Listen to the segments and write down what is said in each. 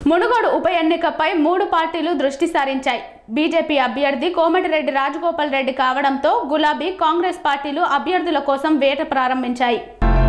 మునుగోడు ఉప ఎన్నికపై మూడు పార్టీలు దృష్టి సారించాయి బీజేపీ అభ్యర్థి కోమటిరెడ్డి రాజగోపాల్ రెడ్డి కావడంతో గులాబీ కాంగ్రెస్ పార్టీలు అభ్యర్థుల కోసం వేట ప్రారంభించాయి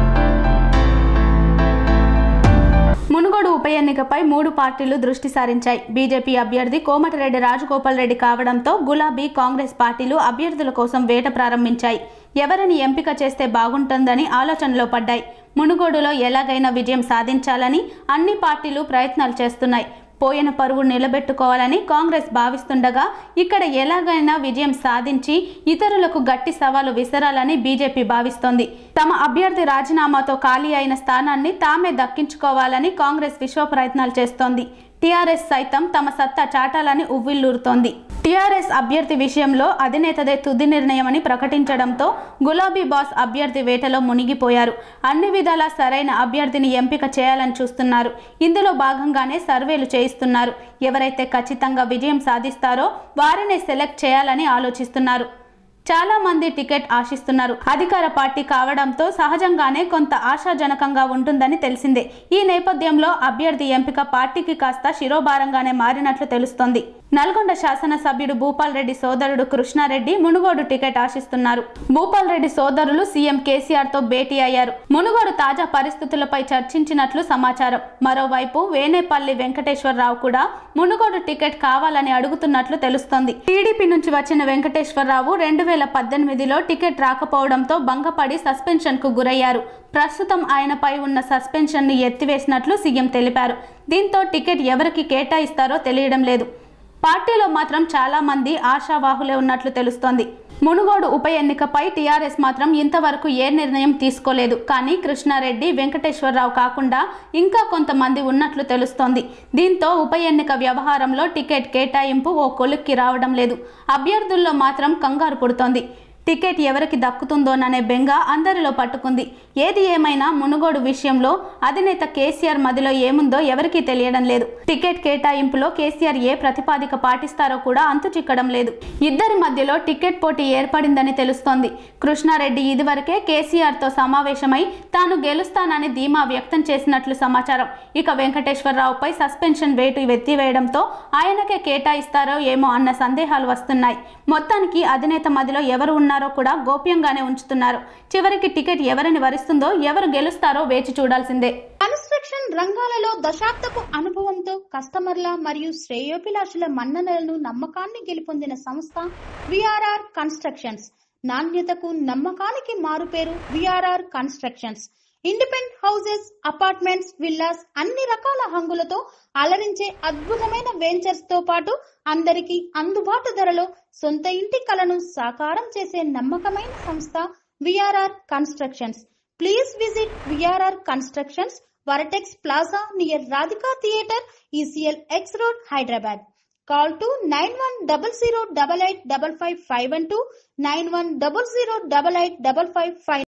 మునుగోడు ఉప ఎన్నికపై మూడు పార్టీలు దృష్టి సారించాయి బీజేపీ అభ్యర్థి కోమటిరెడ్డి రాజగోపాల్ రెడ్డి కావడంతో గులాబీ కాంగ్రెస్ పార్టీలు అభ్యర్థుల కోసం వేట ప్రారంభించాయి ఎవరిని ఎంపిక చేస్తే బాగుంటుందని ఆలోచనలో పడ్డాయి మునుగోడులో ఎలాగైనా విజయం సాధించాలని అన్ని పార్టీలు ప్రయత్నాలు చేస్తున్నాయి పోయిన పరువు నిలబెట్టుకోవాలని కాంగ్రెస్ భావిస్తుండగా ఇక్కడ ఎలాగైనా విజయం సాధించి ఇతరులకు గట్టి సవాలు విసరాలని బీజేపీ భావిస్తోంది తమ అభ్యర్థి రాజీనామాతో ఖాళీ అయిన స్థానాన్ని తామే దక్కించుకోవాలని కాంగ్రెస్ విశ్వ ప్రయత్నాలు చేస్తోంది టీఆర్ఎస్ సైతం తమ సత్తా చాటాలని ఉవ్విల్లూరుతోంది టీఆర్ఎస్ అభ్యర్థి విషయంలో అధినేతదే తుది నిర్ణయమని ప్రకటించడంతో గులాబీ బాస్ అభ్యర్థి వేటలో మునిగిపోయారు అన్ని విధాలా సరైన అభ్యర్థిని ఎంపిక చేయాలని చూస్తున్నారు ఇందులో భాగంగానే సర్వేలు చేయిస్తున్నారు ఎవరైతే ఖచ్చితంగా విజయం సాధిస్తారో వారినే సెలెక్ట్ చేయాలని ఆలోచిస్తున్నారు చాలా మంది టికెట్ ఆశిస్తున్నారు అధికార పార్టీ కావడంతో సహజంగానే కొంత ఆశాజనకంగా ఉంటుందని తెలిసిందే ఈ నేపథ్యంలో అభ్యర్థి ఎంపిక పార్టీకి కాస్త శిరోభారంగానే మారినట్లు తెలుస్తోంది నల్గొండ శాసనసభ్యుడు భూపాల్ రెడ్డి సోదరుడు కృష్ణారెడ్డి మునుగోడు టికెట్ ఆశిస్తున్నారు భూపాల్ రెడ్డి సోదరులు సీఎం కేసీఆర్ తో భేటీ అయ్యారు మునుగోడు తాజా పరిస్థితులపై చర్చించినట్లు సమాచారం మరోవైపు వేనేపల్లి వెంకటేశ్వరరావు కూడా మునుగోడు టికెట్ కావాలని అడుగుతున్నట్లు తెలుస్తోంది టీడీపీ నుంచి వచ్చిన వెంకటేశ్వరరావు రెండు వేల పద్దెనిమిదిలో టికెట్ రాకపోవడంతో భంగపడి సస్పెన్షన్ కు గురయ్యారు ప్రస్తుతం ఆయనపై ఉన్న సస్పెన్షన్ ని ఎత్తివేసినట్లు సీఎం తెలిపారు దీంతో టికెట్ ఎవరికి కేటాయిస్తారో తెలియడం లేదు పార్టీలో మాత్రం చాలా మంది ఆశావాహులే ఉన్నట్లు తెలుస్తోంది మునుగోడు ఉప ఎన్నికపై టీఆర్ఎస్ మాత్రం ఇంతవరకు ఏ నిర్ణయం తీసుకోలేదు కానీ కృష్ణారెడ్డి వెంకటేశ్వరరావు కాకుండా ఇంకా కొంతమంది ఉన్నట్లు తెలుస్తోంది దీంతో ఉప ఎన్నిక వ్యవహారంలో టికెట్ కేటాయింపు ఓ కొలుక్కి రావడం లేదు అభ్యర్థుల్లో మాత్రం కంగారు పుడుతోంది టికెట్ ఎవరికి దక్కుతుందోననే బెంగ అందరిలో పట్టుకుంది ఏది ఏమైనా మునుగోడు విషయంలో అధినేత కేసీఆర్ మదిలో ఏముందో ఎవరికీ తెలియడం లేదు టికెట్ కేటాయింపులో కేసీఆర్ ఏ ప్రతిపాదిక పాటిస్తారో కూడా అంతు చిక్కడం లేదు ఇద్దరి మధ్యలో టికెట్ పోటీ ఏర్పడిందని తెలుస్తోంది కృష్ణారెడ్డి ఇదివరకే కేసీఆర్ తో సమావేశమై తాను గెలుస్తానని ధీమా వ్యక్తం చేసినట్లు సమాచారం ఇక వెంకటేశ్వరరావుపై సస్పెన్షన్ వేటు ఎత్తివేయడంతో ఆయనకే కేటాయిస్తారో ఏమో అన్న సందేహాలు వస్తున్నాయి మొత్తానికి అధినేత మదిలో ఎవరు ఉన్నారో కూడా గోప్యంగానే ఉంచుతున్నారు చివరికి టికెట్ ఎవరిని వరిస్తుందో ఎవరు గెలుస్తారో వేచి చూడాల్సిందే కన్స్ట్రక్షన్ రంగాలలో దశాబ్దపు అనుభవంతో కస్టమర్ల మరియు శ్రేయోభిలాషుల మన్ననలను నమ్మకాన్ని గెలుపొందిన సంస్థ విఆర్ఆర్ కన్స్ట్రక్షన్స్ నాణ్యతకు నమ్మకానికి మారుపేరు VRR constructions independent houses apartments villas అన్ని రకాల హంగులతో అలరించే అద్భుతమైన వెంచర్స్ తో పాటు అందరికీ అందుబాటు ధరలో సొంత ఇంటి కలను సాకారం చేసే నమ్మకమైన సంస్థ VRR constructions please visit VRR constructions Vertex plaza near Radhika theatre ECIL X road Hyderabad call to nine one double zero double eight double five five one two nine one double zero double eight double five five